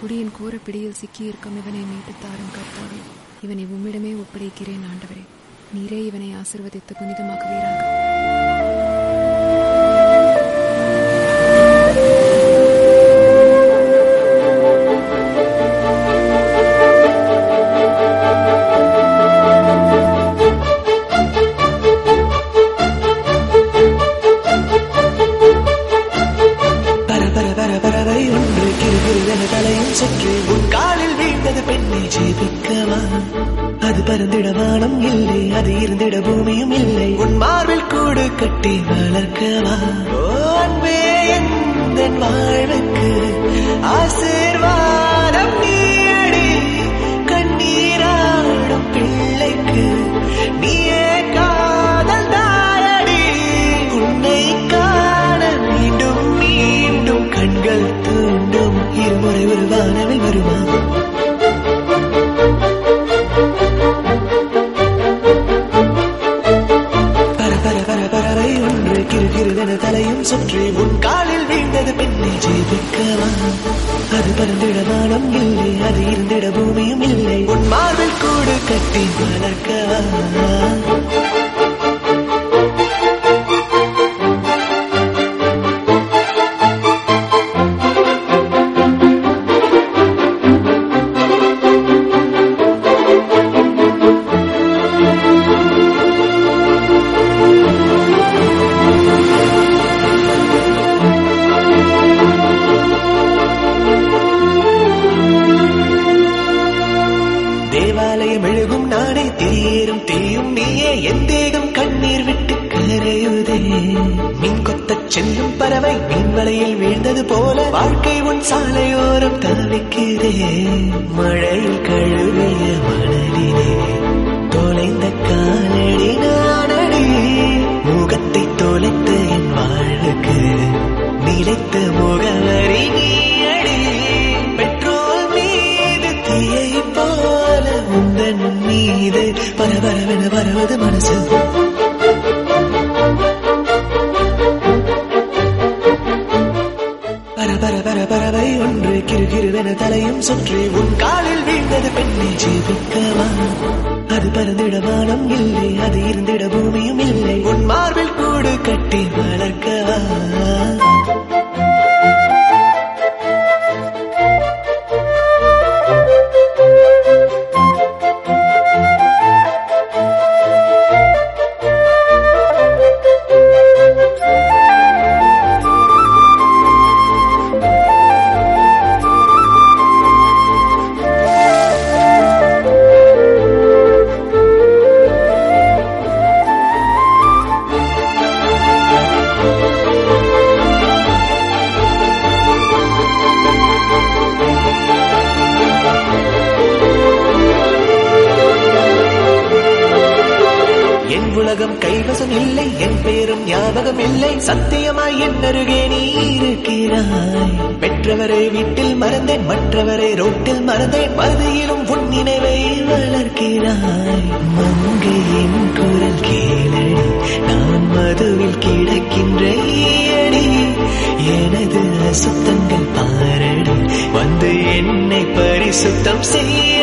குடியின் கோர பிடியில் சிக்கியிருக்கும் இவனை மீட்டு தாரும் கர்த்தாவே இவனை உம்மிடமே ஒப்படைக்கிறேன் ஆண்டவரே நீரே இவனை ஆசிர்வதித்து புனிதமாக்குவீராக பர பர பர பறவை ஒன்று கிருகிருவென தலையும் சுற்றி உன் காலில் வீழ்ந்தது பெண்ணை ஜெபிக்கவா அது பறந்திட வானம் இல்லை அது இருந்திட பூமியும் இல்லை உன் மார்பில் கூடு கட்டி வளர்க்கவா ஓ அன்பே எந்த வாழ்வுக்கு ஆசீர்வாதம் நீடி கண்ணீராடும் பிள்ளைக்கு நீயே காதல் தாயடி உன்னை காண மீண்டும் மீண்டும் கண்கள் தூண்டும் இருமுறை ஒரு வானவில் வருமா பர பர பர பறவை ஒன்று கிருகிருவென தலையும் சுற்றி உன் காலில் வீழ்ந்தது பெண்ணை ஜெயிக்கவா அது பறந்திட வானம் இல்லை அது இருந்திட பூமியும் இல்லை உன் மார்பில் கூடு கட்டி வளர்க்கவா தேவாலயம் எழுகும் நானே திரியேறும் தீயும் நீயே என் தேகம் கண்ணீர் விட்டு கரையுதே மீன் கொத்தச் செல்லும் பறவை மீன் வலையில் வீழ்ந்தது போல வாழ்க்கை உன் சாலையோரம் தவிக்கிறே மழையில் கழுவிய மணலிலே தொலைந்த காலடி நானடி முகத்தை தொலைத்த என் வாழ்வுக்கு நிலைத்த முகவரி நீயடி பெட்ரோல் மீது தீயை போல உந்தன் மீது பரபரவென பரவது மனசு பர பர பர பறவை ஒன்று கிருகிருவென தலையும் சுற்றி உன் காலில் வீழ்ந்தது பெண்ணை ஜீவிக்கவா அது பறந்திட வானம் இல்லை அது இருந்திட பூமியும் இல்லை உன் மார்பில் கூடு கட்டி வளர்க்கவா என் உலகம் கைவசம் இல்லை என் பேரும் ஞாபகம் இல்லை சத்தியமாய் என் அருகே நீ இருக்கிறாய் பெற்றவரை வீட்டில் மறந்தேன் மற்றவரை ரோட்டில் மறந்தேன் மறுதியிலும் உன் நினைவை வளர்க்கிறாய் மங்கையின் குரல் கேளடி நான் மதுவில் கிடக்கின்ற ஈயடி எனது அசுத்தங்கள் பாரடி வந்து என்னை பரிசுத்தம் செய்ய